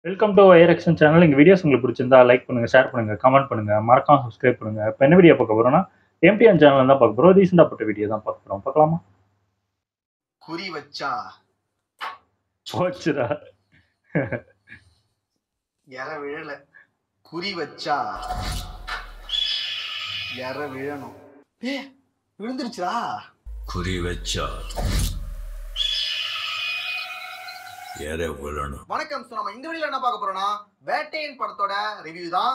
Welcome to ஐரக்ஷன் channel எங்கள் videos உங்களுக்கு பிடிச்சிருந்தா லைக் பண்ணுங்க ஷேர் பண்ணுங்க கமெண்ட் பண்ணுங்க மறக்காம சப்ஸ்கிரைப் பண்ணுங்க இப்போ என்ன வீடியோ பார்க்க போறோம்னா எம்டிஎன் சேனல் தான் பார்க்க போறோம் ரீசெண்டாக போட்ட வீடியோ தான் பார்க்க போறோம் பார்க்கலாமா குறி வச்சா போச்சுடா எற விழல குறி வச்சா எற விழணும் ஏ விழுந்துருச்சா குறி வச்சா எற விழணும் வணக்கம் சோ நம்ம இந்த வீடியோல என்ன பார்க்க போறோம்னா வேட்டையன் படத்தோட ரிவ்யூ தான்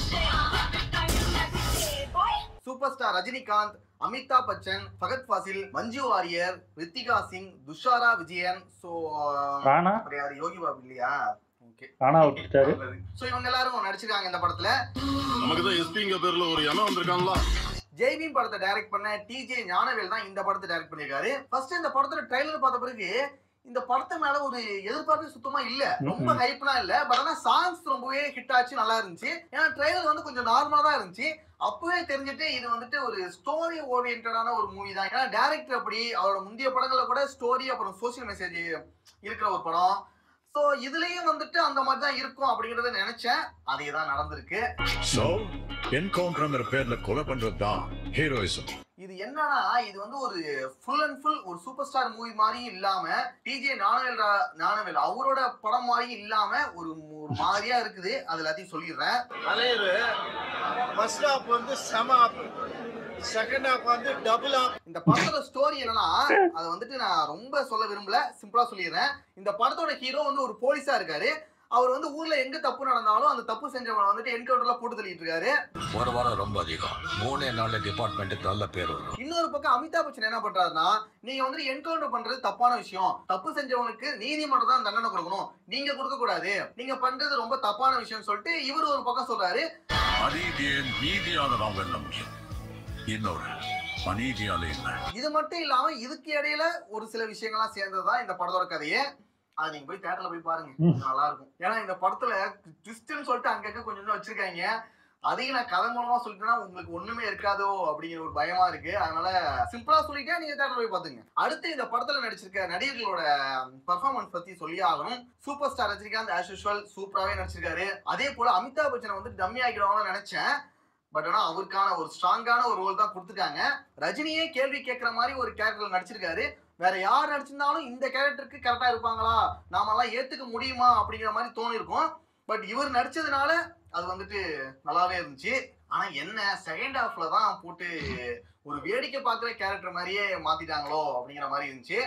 super star Rajinikanth Amitabh Bachchan Fahadh Faasil Manju Warrier Ritika Singh Dushara Vijayan so Rana யார் யோகி பாபு இல்லையா ஓகே ராணா விட்டுட்டாரு சோ இவங்க எல்லாரும் நடிச்சிருக்காங்க இந்த படத்துல நமக்கு தான் எஸ்பிங்க பேர்ல ஒரு எண்ணம் வந்திருக்காங்களா ஜெய்பீம் படத்தை டைரக்ட் பண்ண டிஜே ஞானவேல் தான் இந்த படத்தை டைரக்ட் பண்ணிருக்காரு ஃபர்ஸ்ட் இந்த படத்தோட ட்ரைலர் பார்த்த பிறகு இந்த படத்து மேல ஒரு எதிர்பார்ப்பு சுத்தமா இல்ல ரொம்ப ம்ம். ஹைப்லாம் இல்ல பட் ஆனா சாங்ஸ் ரொம்பவே ஹிட் ஆச்சு நல்லா இருந்துச்சு ஏன்னா ட்ரைலர் வந்து கொஞ்சம் நார்மலா தான் இருந்துச்சு அப்பவே தெரிஞ்சுட்டு இது வந்துட்டு ஒரு ஸ்டோரி ஓரியன்டான ஒரு மூவி தான் ஏன்னா டேரக்டர் அப்படி அவரோட முந்தைய படங்கள்ல கூட ஸ்டோரி அப்புறம் சோசியல் மெசேஜ் இருக்கிற ஒரு படம் ஸோ இதுலயும் வந்துட்டு அந்த மாதிரி தான் இருக்கும் அப்படிங்கறத நினைச்சேன் அதே தான் நடந்திருக்கு சோ என்கவுண்டர்ங்கிற பேர்ல கொலை பண்றது தான் ஹீரோயிசம் இது என்னன்னா இது வந்து ஒரு ஃபுல் அண்ட் ஃபுல் ஒரு சூப்பர் ஸ்டார் மூவி மாதிரி இல்லாம டிஜே ஞானவேல் ரா- ஞானவேல் அவரோட படம் மாதிரி இல்லாம ஒரு ஒரு மாதிரியா இருக்குது அது எல்லாத்தையும் சொல்லிடுறேன் தலைவர் ஃபர்ஸ்ட் ஹாப் வந்து செம ஆப் செகண்ட் ஹாப் வந்து டபுள் ஆப் இந்த படத்தோட ஸ்டோரி என்னன்னா அதை வந்துட்டு நான் ரொம்ப சொல்ல விரும்பல சிம்பிளா சொல்லிடுறேன் இந்த படத்தோட ஹீரோ வந்து ஒரு போலீஸா இருக்காரு அவர் வந்து ஊர்ல எங்க தப்பு நடந்தாலும் அந்த தப்பு செஞ்சவனை வந்துட்டு என்கவுண்டர்ல போட்டு தள்ளிட்டு இருக்காரு ஒரு வாரம் ரொம்ப அதிகம் மூணே நாள்ல டிபார்ட்மெண்ட்டுக்கு நல்ல பேர் வரும் இன்னொரு பக்கம் அமிதாப் பச்சன் என்ன பண்றாருன்னா நீங்க வந்து என்கவுண்டர் பண்றது தப்பான விஷயம் தப்பு செஞ்சவனுக்கு நீதிமன்றம் தான் தண்டனை கொடுக்கணும் நீங்க கொடுக்க கூடாது நீங்க பண்றது ரொம்ப தப்பான விஷயம் சொல்லிட்டு இவர் ஒரு பக்கம் சொல்றாரு அநீதியை நீதியாக நாம் வெல்ல முடியும் இன்னொரு அநீதியால இல்லை இது மட்டும் இல்லாம இதுக்கு இடையில ஒரு சில விஷயங்கள்லாம் சேர்ந்ததுதான் இந்த படத்தோட கதையே அது நீங்க போய் தேட்டர்ல போய் பாருங்க ம். நல்லா இருக்கும் ஏன்னா இந்த படத்துல ட்விஸ்ட்னு சொல்லிட்டு அங்கங்க கொஞ்சம் கொஞ்சம் வச்சிருக்காங்க அதையும் நான் கதை மூலமா சொல்லிட்டேன்னா உங்களுக்கு ஒண்ணுமே இருக்காதோ அப்படிங்கிற ஒரு பயமா இருக்கு அதனால சிம்பிளா சொல்லிட்டே நீங்க தேட்டர் போய் பாத்துங்க அடுத்து இந்த படத்துல நடிச்சிருக்க நடிகர்களோட பெர்ஃபார்மன்ஸ் பத்தி சொல்லி ஆகணும் super star Rajinikanth as usual சூப்பராவே நடிச்சிருக்காரு அதே போல அமிதாப் பச்சனை வந்து டம்மி ஆக்கிடுவாங்கன்னு நினைச்சேன் பட் ஆனா அவருக்கான ஒரு ஸ்ட்ராங்கான ஒரு ரோல் தான் கொடுத்துருக்காங்க ரஜினியே கேள்வி கேட்குற மாதிரி ஒரு கேரக்டர் நடிச்சிருக்காரு வேற யார் நடிச்சிருந்தாலும் இந்த கேரக்டருக்கு கரெக்டா இருப்பாங்களா நாமெல்லாம் ஏத்துக்க முடியுமா அப்படிங்கிற மாதிரி தோணிருக்கும் பட் இவர் நடிச்சதுனால அது வந்துட்டு நல்லாவே இருந்துச்சு ஆனா என்ன செகண்ட் ஹாஃப்ல தான் போட்டு ஒரு வேடிக்கை பார்க்குற கேரக்டர் மாதிரியே மாத்திட்டாங்களோ அப்படிங்கிற மாதிரி இருந்துச்சு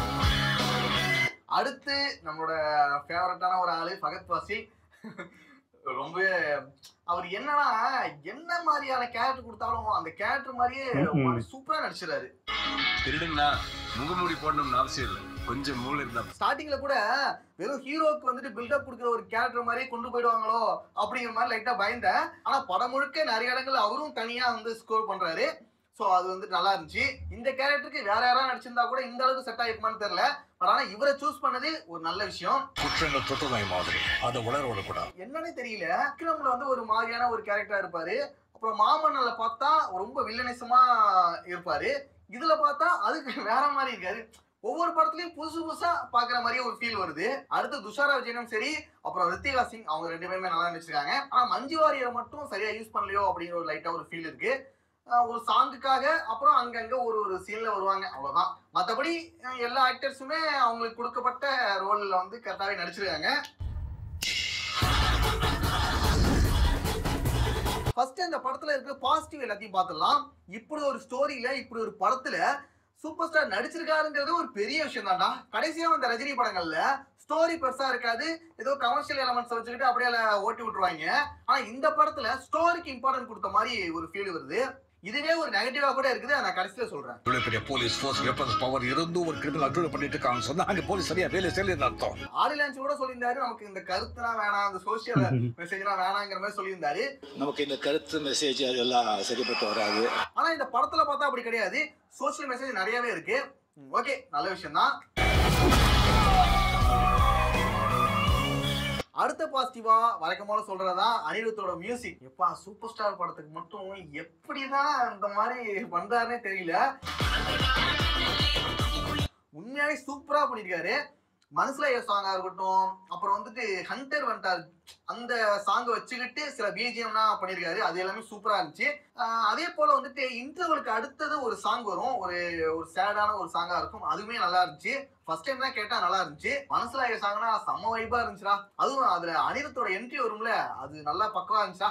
அடுத்து நம்மளோட ஃபேவரட்டான ஒரு ஆளு ஃபகத் வாசில் ரொம்ப அவர் என்னன்னா என்ன மாதிரியான கேரக்டர் கொடுத்தாலும் அந்த கேரக்டர் மாதிரியே ம்ம். சூப்பரா நடிச்சிடாரு திருடுங்களா முகமூடி போடணும்னு அவசியம் இல்லை கொஞ்சம் மூளை இருந்தா ஸ்டார்டிங்ல கூட வெறும் ஹீரோக்கு வந்துட்டு பில்டப் கொடுக்குற ஒரு கேரக்டர் மாதிரி கொண்டு போயிடுவாங்களோ அப்படிங்கிற மாதிரி லைட்டா பயந்தேன் ஆனா படம் முழுக்க நிறைய இடங்கள்ல அவரும் தனியா வந்து ஸ்கோர் பண்றாரு சோ அது வந்து நல்லா இருந்துச்சு இந்த கேரக்டருக்கு வேற யாராவது நடிச்சிருந்தா கூட இந்த அளவுக்கு செட் ஆயிருக்குமான்னு தெரியல பட் ஆனா இவரை சூஸ் பண்ணது ஒரு நல்ல விஷயம் குற்றங்கள் தொற்றுநோய் மாதிரி அதை உலர விடக்கூடாது என்னன்னே தெரியல விக்ரம்ல வந்து ஒரு மாதிரியான ஒரு கேரக்டரா இருப்பாரு அப்புறம் மாமன்னல பார்த்தா ரொம்ப வில்லனிசமா இருப்பாரு இதுல பார்த்தா அதுக்கு வேற மாதிரி இருக்காரு ஒவ்வொரு படத்துலயும் புதுசு புதுசா பாக்குற மாதிரியே ஒரு ஃபீல் வருது அடுத்து துஷாரா விஜயனும் சரி அப்புறம் ரித்திகா சிங் அவங்க ரெண்டு பேருமே நல்லா நடிச்சிருக்காங்க ஆனா மஞ்சு வாரியரை மட்டும் சரியா யூஸ் பண்ணலையோ அப்படிங்கிற ஒரு லைட்டா ஒரு ஃபீல் இருக்கு அஹ் ஒரு சாங்குக்காக அப்புறம் அங்கங்க ஒரு ஒரு சீன்ல வருவாங்க அவ்வளவுதான் மத்தபடி அஹ் எல்லா ஆக்டர்ஸுமே அவங்களுக்கு கொடுக்கப்பட்ட ரோல்ல வந்து கரெக்டாவே நடிச்சிருக்காங்க ஃபர்ஸ்ட் இந்த படத்துல இருக்க பாசிட்டிவ் எல்லாத்தையும் பார்த்துடலாம் இப்படி ஒரு ஸ்டோரியில இப்படி ஒரு படத்துல சூப்பர் ஸ்டார் நடிச்சிருக்காருங்கிறது ஒரு பெரிய விஷயம் தான்டா கடைசியா வந்த ரஜினி படங்கள்ல ஸ்டோரி பெருசா இருக்காது ஏதோ கமர்ஷியல் எலமெண்ட்ஸ் வச்சுக்கிட்டு அப்படியே அதில் ஓட்டி விட்டுருவாங்க ஆனா இந்த படத்துல ஸ்டோரிக்கு இம்பார்ட்டன்ட் கொடுத்த மாதிரி ஒரு ஃபீல் வருது இதுவே ஒரு நெகட்டிவா கூட இருக்குது அதை நான் கடைசியில சொல்றேன் இவ்வளவு பெரிய போலீஸ் ஃபோர்ஸ் வெப்பன்ஸ் பவர் இருந்தும் ஒரு கிரிமினல் அட்ரூல் பண்ணிட்டு இருக்காங்க சொன்னா அங்க போலீஸ் சரியா வேலை செய்யலன்னு அர்த்தம் ஆடிலான்ஸ் கூட சொல்லியிருந்தாரு நமக்கு இந்த கருத்துலாம் வேணாம் அந்த சோசியல் மெசேஜ்லாம் வேணாங்கிற மாதிரி சொல்லியிருந்தாரு நமக்கு இந்த கருத்து மெசேஜ் அதெல்லாம் சரிப்பட்டு வராது ஆனா இந்த படத்துல பார்த்தா அப்படி கிடையாது சோஷியல் மெசேஜ் நிறையவே இருக்கு ஓகே நல்ல விஷயம் தான் அடுத்த பாசிட்டிவா வழக்கம் போல சொல்றதா அனிருத்தோட மியூசிக் எப்பா சூப்பர் ஸ்டார் படத்துக்கு மட்டும் எப்படிதான் இந்த மாதிரி பண்றாருன்னே தெரியல உண்மையாவே சூப்பரா பண்ணிருக்காரு மனசுல சாங்கா இருக்கட்டும் அப்புறம் வந்துட்டு ஹண்டர் வந்துட்டார் அந்த சாங்கை வச்சுக்கிட்டு சில பிஜிஎம்லாம் பண்ணியிருக்காரு அது எல்லாமே சூப்பரா இருந்துச்சு ஆஹ் அதே போல வந்துட்டு இன்டர்வலுக்கு அடுத்தது ஒரு சாங் வரும் ஒரு ஒரு சேடான ஒரு சாங்கா இருக்கும் அதுவுமே நல்லா இருந்துச்சு ஃபர்ஸ்ட் டைம் தான் கேட்டா நல்லா இருந்துச்சு மனசுல ஆகிய சாங்னா செம்ம வைபா இருந்துச்சுடா அதுவும் அதுல அனிருத்தோட என்ட்ரி வரும்ல அது நல்லா பக்கவா இருந்துச்சா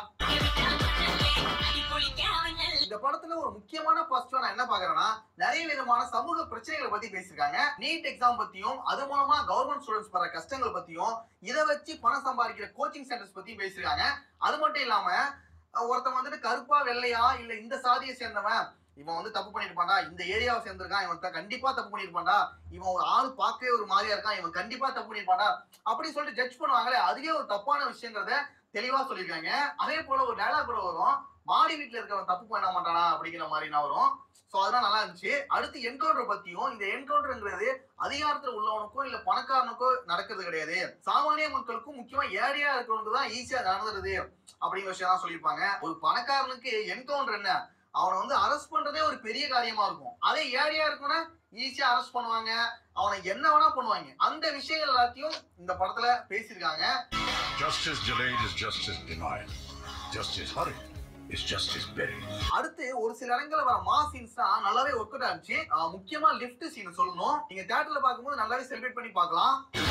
இந்த படத்துல ஒரு முக்கியமான பாசிட்டிவா நான் என்ன பாக்குறேன்னா நிறைய விதமான சமூக பிரச்சனைகளை பத்தி பேசியிருக்காங்க நீட் எக்ஸாம் பத்தியும் அது மூலமா கவர்மெண்ட் ஸ்டூடெண்ட்ஸ் படுற கஷ்டங்கள் பத்தியும் இதை வச்சு பணம் சம்பாதிக்கிற கோச்சிங் சென்டர்ஸ் பத்தியும் பேசியிருக்காங்க அது மட்டும் இல்லாம அஹ் ஒருத்தன் வந்துட்டு கருப்பா வெள்ளையா இல்ல இந்த சாதியை சேர்ந்தவன் இவன் வந்து தப்பு பண்ணிருப்பான்டா இந்த ஏரியாவை சேர்ந்திருக்கான் இவன் த- கண்டிப்பா தப்பு பண்ணிருப்பான்டா இவன் ஒரு ஆள் பார்க்கவே ஒரு மாதிரியா இருக்கான் இவன் கண்டிப்பா தப்பு பண்ணிருப்பான்டா அப்படின்னு சொல்லிட்டு ஜட்ஜ் பண்ணுவாங்களே அதுவே ஒரு தப்பான விஷயங்கிறத தெளிவா சொல்லியிருக்காங்க அதே போல ஒரு டயலாக் கூட வரும் மாடி வீட்டுல இருக்கவன் தப்பு பண்ண மாட்டானா அப்படிங்கிற மாதிரி நான் வரும் சோ அதெல்லாம் நல்லா இருந்துச்சு அடுத்து என்கவுண்டர் பத்தியும் இந்த என்கவுண்டர்ங்கிறது அதிகாரத்துல உள்ளவனுக்கும் இல்ல பணக்காரனுக்கோ நடக்கிறது கிடையாது சாமானிய மக்களுக்கும் முக்கியமா ஏழையா இருக்கிறவனுக்கு தான் ஈஸியா நடந்துருது அப்படிங்கிற விஷயம் தான் சொல்லியிருப்பாங்க ஒரு பணக்காரனுக்கு என்கவுண்டர் என்ன அவனை வந்து அரெஸ்ட் பண்றதே ஒரு பெரிய காரியமா இருக்கும் அதே ஏழையா இருக்கவன ஈஸியா அரெஸ்ட் பண்ணுவாங்க அவனை என்ன வேணா பண்ணுவாங்க அந்த விஷயங்கள் எல்லாத்தையும் இந்த படத்துல பேசியிருக்காங்க Justice delayed is justice denied. Justice hurried is justice buried. அடுத்து ஒரு சில இடங்கள்ல வர மா சீன்ஸ் தான் நல்லாவே ஒர்க் அவுட் ஆச்சு ஆஹ் முக்கியமா லிஃப்ட் சீன் சொல்லணும் நீங்க தியேட்டர்ல பார்க்கும்போது நல்லாவே செலிப்ரேட் பண்ணி பார்க்கலாம்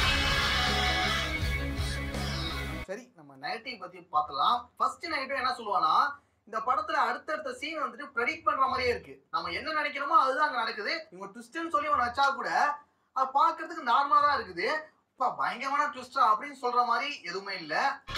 சரி நம்ம நெகட்டிவ் பத்தி பார்க்கலாம் ஃபர்ஸ்ட் நெகட்டிவ் என்ன சொல்லுவானா இந்த படத்துல அடுத்தடுத்த சீன் வந்துட்டு ப்ரெடிக்ட் பண்ற மாதிரியே இருக்கு நம்ம என்ன நினைக்கிறோமோ அதுதான் அங்க நடக்குது இவங்க ட்விஸ்ட்னு சொல்லி ஒன்று வச்சா கூட அது பார்க்கிறதுக்கு நார்மலா தான் இருக்குது இப்ப பயங்கரமான ட்விஸ்டா அப்படின்னு சொல்ற மாதிரி எதுவுமே இல்ல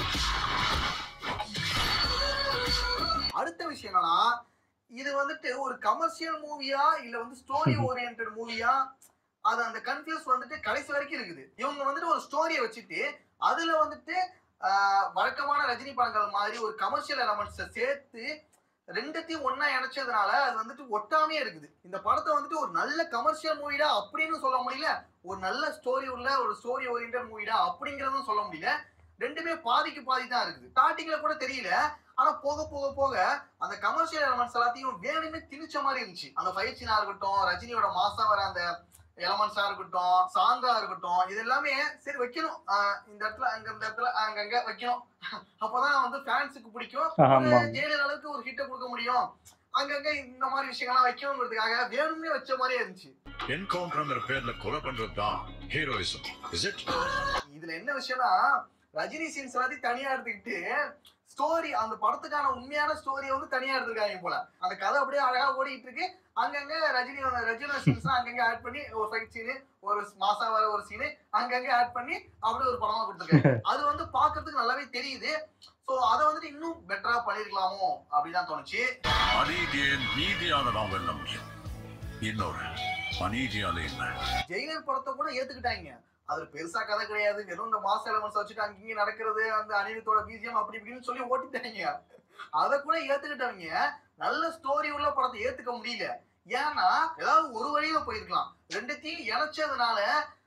அடுத்த விஷயம் என்னன்னா இது வந்துட்டு ஒரு கமர்ஷியல் மூவியா இல்ல வந்து ஸ்டோரி ஓரியன்ட் மூவியா அது அந்த கன்ஃபியூஸ் வந்துட்டு கடைசி வரைக்கும் இருக்குது இவங்க வந்துட்டு ஒரு ஸ்டோரியை வச்சுட்டு அதுல வந்துட்டு ஆஹ், வழக்கமான ரஜினி படங்கள் மாதிரி ஒரு கமர்ஷியல் எலமெண்ட்ஸை சேர்த்து ரெண்டுத்தையும் ஒண்ணா இணைச்சதுனால அது வந்துட்டு ஒட்டாமையே இருக்குது இந்த படத்தை வந்துட்டு ஒரு நல்ல கமர்ஷியல் மூவிடா அப்படின்னு சொல்ல முடியல ஒரு நல்ல ஸ்டோரி உள்ள ஒரு ஸ்டோரி ஓரியன்ட் மூவிடா அப்படிங்கறதும் சொல்ல முடியல ரெண்டுமே பாதிக்கு பாதி தான் இருக்குது ஸ்டார்டிங்ல கூட தெரியல ஆனா போக போக போக அந்த கமர்ஷியல் எலமெண்ட்ஸ் எல்லாத்தையும் வேணுமே திணிச்ச மாதிரி இருந்துச்சு அந்த ஃபைட் சீனா இருக்கட்டும் ரஜினியோட மாசா வர அந்த எலமெண்ட்ஸா இருக்கட்டும் சாங்கா இருக்கட்டும் இது எல்லாமே சரி வைக்கணும் ஆஹ் இந்த இடத்துல அங்க இந்த இடத்துல அங்கங்க வைக்கணும் அப்பதான் வந்து ஃபேன்ஸுக்கு பிடிக்கும் ஆமா ஒரு ஜெயலலிதா அளவுக்கு ஒரு ஹிட்ட கொடுக்க முடியும் அங்கங்க இந்த மாதிரி விஷயங்கள்லாம் வைக்கணுங்கிறதுக்காக வேணும்னே வச்ச மாதிரியே இருந்துச்சு என்கவுண்டர்ங்கிற பேர்ல கொலை பண்றது தான் ஹீரோயிசம் இஸ் இட் இதுல என்ன விஷயம்னா ரஜினி சீன்ஸ் எல்லாத்தையும் தனியா எடுத்துக்கிட்டு ஸ்டோரி அந்த படத்துக்கான உண்மையான ஸ்டோரியை வந்து தனியா எடுத்திருக்காங்க போல அந்த கதை அப்படியே அழகா ஓடிட்டு இருக்கு அங்கங்க ரஜினி ரஜினி சீன்ஸ் அங்கங்க ஆட் பண்ணி ஒரு ஃபைட் சீனு ஒரு மாசா வர ஒரு சீனு அங்கங்க ஆட் பண்ணி அப்படியே ஒரு படமா கொடுத்துருக்காங்க அது வந்து பாக்குறதுக்கு நல்லாவே தெரியுது சோ அதை வந்துட்டு இன்னும் பெட்டரா பண்ணிருக்கலாமோ அப்படிதான் தோணுச்சு அநீதியை நீதியால நாம் வெல்ல முடியும் இன்னொரு அநீதியால என்ன ஜெயிலர் படத்தை கூட ஏத்துக்கிட்டாங்க அது பெருசா கதை கிடையாது வெறும் இந்த மாச எலமெண்ட்ஸ் வச்சுட்டு அங்கேயே நடக்கிறது அந்த அனிருத்தோட பிஜிஎம் அப்படி இப்படின்னு சொல்லி ஓட்டிட்டாங்க அதை கூட ஏத்துக்கிட்டவங்க நல்ல ஸ்டோரி உள்ள படத்தை ஏத்துக்க முடியல ஏன்னா ஏதாவது ஒரு வழியில போயிருக்கலாம் ரெண்டுத்தையும் இணைச்சதுனால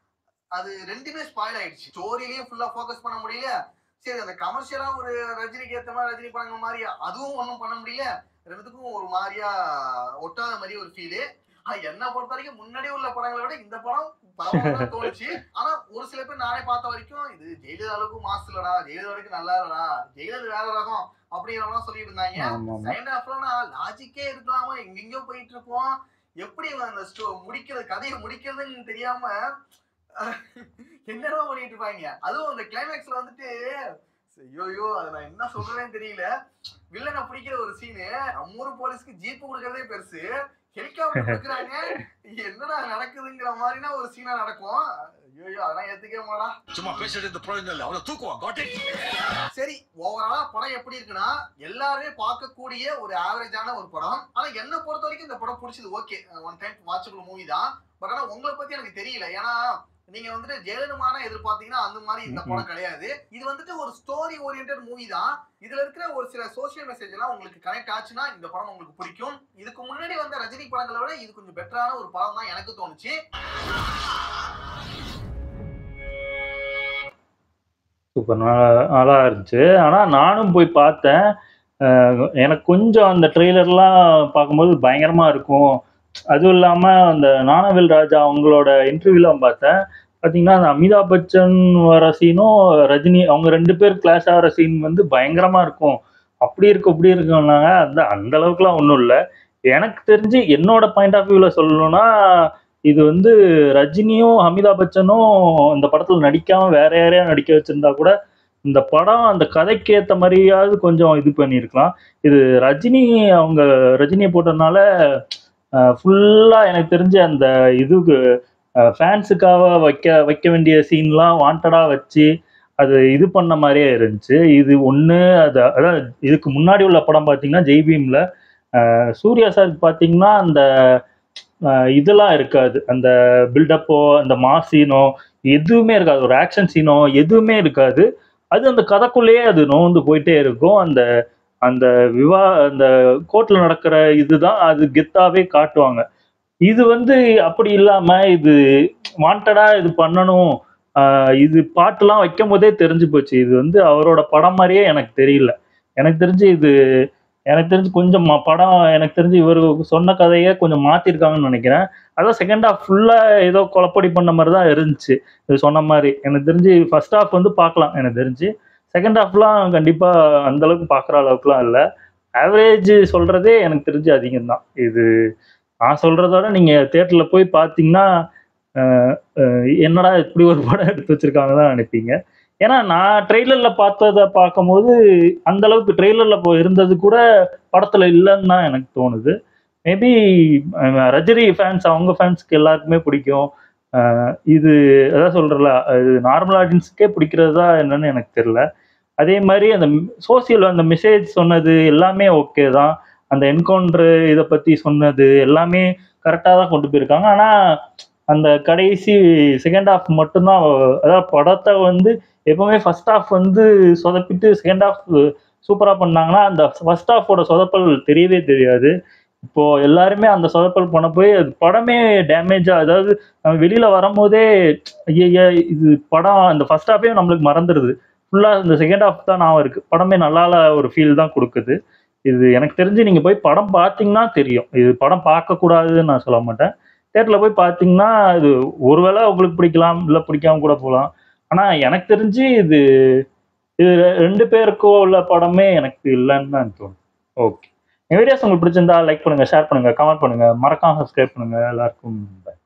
அது ரெண்டுமே ஸ்பாயில் ஆயிடுச்சு ஸ்டோரியிலயும் ஃபுல்லா ஃபோக்கஸ் பண்ண முடியல சரி அந்த கமர்ஷியலா ஒரு ரஜினிக்கு ஏத்த மாதிரி ரஜினி படங்கள் மாதிரி அதுவும் ஒண்ணும் பண்ண முடியல ரெண்டுத்துக்கும் ஒரு மாதிரியா ஒட்டாத மாதிரி ஒரு ஃபீலு ஆனா என்ன பொறுத்த வரைக்கும் முன்னாடி உள்ள படங்களை விட இந்த படம் பரவாயில்ல தோணுச்சு ஆனா ஒரு சில பேர் நானே பார்த்த வரைக்கும் இது ஜெயலலிதா அளவுக்கு மாசு இல்லடா ஜெயலலிதா வரைக்கும் நல்லா இல்லடா ஜெயலலிதா வேற ரகம் அப்படிங்கிறவங்க சொல்லிட்டு இருந்தாங்க ஆமா ஆமா செகண்ட் ஹாஃப்லனா லாஜிக்கே இருக்கலாமா எங்கெங்கயோ போயிட்டு இருக்கோம் எப்படி இவன் அந்த ஸ்டோ முடிக்கிறது கதையை முடிக்கிறதுன்னு தெரியாம அஹ், என்னடா பண்ணிட்டு இருப்பாங்க அதுவும் அந்த கிளைமேக்ஸ்ல வந்துட்டு ஐயோயோ அதை நான் என்ன சொல்றேன்னு தெரியல வில்லனை பிடிக்கிற ஒரு சீனு நம்ம ஊர் போலீஸ்க்கு ஜீப் கொடுக்கறதே பெருசு ஹெலிகாப்டர் கொடுக்குறாங்க என்னடா நடக்குதுங்கிற மாதிரினா ஒரு சீனா நடக்கும் ஐயோ அதெல்லாம் ஏத்துக்கவே மாடா சும்மா பேசிட்டு இந்த பிரயோஜனம் இல்லை அவனை தூக்குவான் காட்டி சரி ஓவராலா படம் எப்படி இருக்குன்னா எல்லாருமே பார்க்கக்கூடிய ஒரு ஆவரேஜான ஒரு படம் ஆனா என்ன பொறுத்த வரைக்கும் இந்த படம் பிடிச்சது okay one time watchable movie தான் பட் ஆனா உங்களை பத்தி எனக்கு தெரியல ஏன்னா நீங்க வந்துட்டு ஜெயலலிதமான எதிர்பார்த்தீங்கன்னா அந்த மாதிரி இந்த படம் கிடையாது இது வந்துட்டு ஒரு ஸ்டோரி ஓரியன்ட் மூவி தான் இதுல இருக்கிற ஒரு சில சோஷியல் மெசேஜ் எல்லாம் உங்களுக்கு கனெக்ட் ஆச்சுன்னா இந்த படம் உங்களுக்கு பிடிக்கும் இதுக்கு முன்னாடி வந்த ரஜினி படங்களை விட இது கொஞ்சம் பெட்டரான ஒரு படம் தான் எனக்கு தோணுச்சு சூப்பர் நல்லா நல்லா இருந்துச்சு ஆனால் நானும் போய் பார்த்தேன் அஹ் எனக்கு கொஞ்சம் அந்த ட்ரெய்லர்லாம் பார்க்கும்போது பயங்கரமாக இருக்கும் அதுவும் இல்லாமல் அந்த நானவேல் ராஜா அவங்களோட இன்டர்வியூலாம் பார்த்தேன் பார்த்தீங்கன்னா அந்த அமிதாப் பச்சன் வர சீனும் ரஜினி அவங்க ரெண்டு பேர் கிளாஸ் ஆகிற சீன் வந்து பயங்கரமாக இருக்கும் அப்படி இருக்கு இப்படி இருக்குன்னாங்க அந்த அந்த அளவுக்குலாம் ஒன்றும் இல்லை எனக்கு தெரிஞ்சு என்னோட பாயிண்ட் ஆஃப் வியூவில் சொல்லணும்னா இது வந்து ரஜினியும் அமிதாப் பச்சனும் இந்த படத்தில் நடிக்காமல் வேற யாரையா நடிக்க வச்சிருந்தா கூட இந்த படம் அந்த கதைக்கு ஏற்ற மாதிரியாவது கொஞ்சம் இது பண்ணியிருக்கலாம் இது ரஜினி அவங்க ரஜினியை போட்டதுனால ஃபுல்லாக எனக்கு தெரிஞ்சு அந்த இதுக்கு ஃபேன்ஸுக்காக வைக்க வைக்க வேண்டிய சீன்லாம் வாண்டடாக வச்சு அது இது பண்ண மாதிரியே இருந்துச்சு இது ஒன்று அது அதான் இதுக்கு முன்னாடி உள்ள படம் பார்த்தீங்கன்னா ஜெய்பீமில் சூர்யா சாருக்கு பார்த்தீங்கன்னா அந்த அஹ், இதெல்லாம் இருக்காது அந்த பில்டப்போ அந்த மாஸ் சீனோ எதுவுமே இருக்காது ஒரு ஆக்ஷன் சீனோ எதுவுமே இருக்காது அது அந்த கதைக்குள்ளேயே அது நோந்து போயிட்டே இருக்கும் அந்த அந்த விவா அந்த கோர்ட்ல நடக்கிற இதுதான் அது கெத்தாவே காட்டுவாங்க இது வந்து அப்படி இல்லாம இது வாண்டடா இது பண்ணணும் ஆஹ் இது பாட்டுலாம் வைக்கும் போதே தெரிஞ்சு போச்சு இது வந்து அவரோட படம் மாதிரியே எனக்கு தெரியல எனக்கு தெரிஞ்சு இது எனக்கு தெரிஞ்சு கொஞ்சம் ம- படம் எனக்கு தெரிஞ்சு இவர் சொன்ன கதையை கொஞ்சம் மாத்திருக்காங்கன்னு நினைக்கிறேன் அதான் செகண்ட் ஹாஃப் ஃபுல்லா ஏதோ குழப்படி பண்ண மாதிரி தான் இருந்துச்சு இது சொன்ன மாதிரி எனக்கு தெரிஞ்சு ஃபர்ஸ்ட் ஹாஃப் வந்து பார்க்கலாம் எனக்கு தெரிஞ்சு செகண்ட் ஹாஃப்லாம் கண்டிப்பா அந்த அளவுக்கு பார்க்குற அளவுக்குலாம் இல்லை ஆவரேஜ் சொல்றதே எனக்கு தெரிஞ்சு அதிகம் தான் இது நான் சொல்றத விட நீங்க தேட்டர்ல போய் பார்த்தீங்கன்னா அஹ், அஹ், என்னடா இப்படி ஒரு படம் எடுத்து வச்சிருக்காங்க தான் நினைப்பீங்க ஏன்னா நான் ட்ரெய்லர்ல பார்த்ததை பார்க்கும்போது அந்த அளவுக்கு ட்ரெய்லர்ல இப்போ இருந்தது கூட படத்துல இல்லைன்னு தான் எனக்கு தோணுது மேபி ரஜினி ஃபேன்ஸ் அவங்க ஃபேன்ஸ்க்கு எல்லாருக்குமே பிடிக்கும் அஹ், இது அதான் சொல்றல இது நார்மல் ஆடியன்ஸுக்கே பிடிக்கிறதா என்னன்னு எனக்கு தெரியல அதே மாதிரி அந்த சோசியல் அந்த மெசேஜ் சொன்னது எல்லாமே ஓகே தான் அந்த என்கவுண்டர் இதை பற்றி சொன்னது எல்லாமே கரெக்டாக தான் கொண்டு போயிருக்காங்க ஆனால் அந்த கடைசி செகண்ட் ஹாஃப் மட்டும்தான் அதாவது படத்தை வந்து எப்பவுமே ஃபர்ஸ்ட் ஹாஃப் வந்து சொதப்பிட்டு செகண்ட் ஹாஃப் சூப்பராக பண்ணாங்கன்னா அந்த ஃபர்ஸ்ட் ஹாஃபோட சொதப்பல் தெரியவே தெரியாது இப்போ எல்லாருமே அந்த சொதப்பல் பண்ண போய் அது படமே டேமேஜா அதாவது நம்ம வெளியில வரும்போதே ஐயா இது படம் அந்த ஃபர்ஸ்ட் ஹாஃபே நம்மளுக்கு மறந்துடுது ஃபுல்லா இந்த செகண்ட் ஹாஃப் தான் நான் இருக்கு படமே நல்லால ஒரு ஃபீல் தான் கொடுக்குது இது எனக்கு தெரிஞ்சு நீங்க போய் படம் பார்த்தீங்கன்னா தெரியும் இது படம் பார்க்க கூடாதுன்னு நான் சொல்ல மாட்டேன் தேட்டர்ல போய் பார்த்தீங்கன்னா இது ஒருவேளை உங்களுக்கு பிடிக்கலாம் இல்லை பிடிக்காம கூட போகலாம் ஆனா எனக்கு தெரிஞ்சு இது இது ரெ- ரெண்டு பேருக்கோ உள்ள படமே எனக்கு இல்லைன்னு தான் தோணும் ஓகே வீடியோஸ் உங்களுக்கு பிடிச்சிருந்தா லைக் பண்ணுங்க ஷேர் பண்ணுங்க கமெண்ட் பண்ணுங்க மறக்காம சப்ஸ்கிரைப் பண்ணுங்க எல்லாருக்கும் bye.